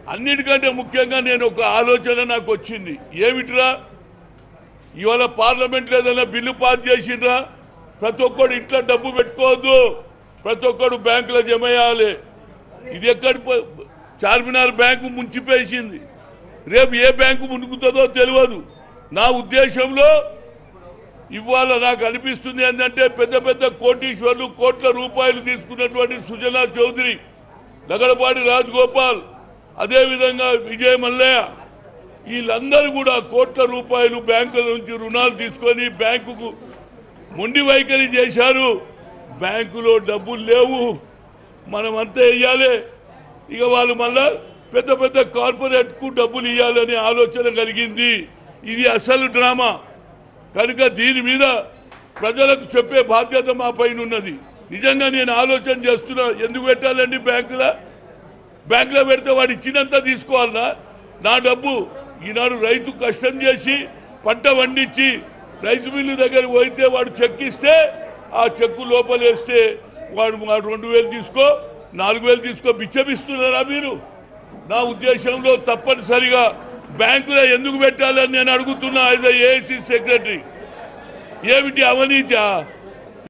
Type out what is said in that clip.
అన్నిటికంటే ముఖ్యంగా నేను ఒక ఆలోచన నాకు వచ్చింది ఏమిట్రా ఇవాళ పార్లమెంట్లో ఏదైనా బిల్లు పాస్ చేసిండ్రా ప్రతి ఒక్కడు ఇంట్లో డబ్బు పెట్టుకోవద్దు ప్రతి ఒక్కడు బ్యాంకులో జమ చేయాలి ఇది ఎక్కడి పో- చార్మినార్ బ్యాంకు ముంచిపేసింది రేపు ఏ బ్యాంకు మునుగుతుందో తెలియదు నా ఉద్దేశంలో ఇవాళ నాకు అనిపిస్తుంది ఏంటంటే పెద్ద పెద్ద కోటీశ్వర్లు కోట్ల రూపాయలు తీసుకున్నటువంటి సుజనా చౌదరి లగడపాటి రాజగోపాల్ అదేవిధంగా విజయ్ మల్లయ్య వీళ్ళందరూ కూడా కోట్ల రూపాయలు బ్యాంకుల నుంచి రుణాలు తీసుకొని బ్యాంకుకు మొండి వైఖరి చేశారు బ్యాంకులో డబ్బులు లేవు మనం అంతా వెయ్యాలి ఇక వాళ్ళు మళ్ళా పెద్ద పెద్ద కార్పొరేట్కు డబ్బులు ఇవ్వాలనే ఆలోచన కలిగింది ఇది అసలు డ్రామా కనుక దీని మీద ప్రజలకు చెప్పే బాధ్యత మా పైన ఉన్నది నిజంగా నేను ఆలోచన చేస్తున్నా ఎందుకు పెట్టాలండి బ్యాంకులో బ్యాంకులో పెడితే వాడు ఇచ్చినంత తీసుకోవాలనా నా డబ్బు ఈనాడు రైతు కష్టం చేసి పంట పండించి రైస్ మిల్లు దగ్గరికి పోయితే వాడు చెక్ ఇస్తే ఆ చెక్కు లోపలేస్తే వాడు వాడు రెండు వేలు తీసుకో నాలుగు వేలు తీసుకో బిచ్చమిస్తున్నారా మీరు నా ఉద్దేశంలో తప్పనిసరిగా బ్యాంకులో ఎందుకు పెట్టాలని నేను అడుగుతున్నా యాజ్ ఏసీ సెక్రటరీ ఏమిటి అవినీతి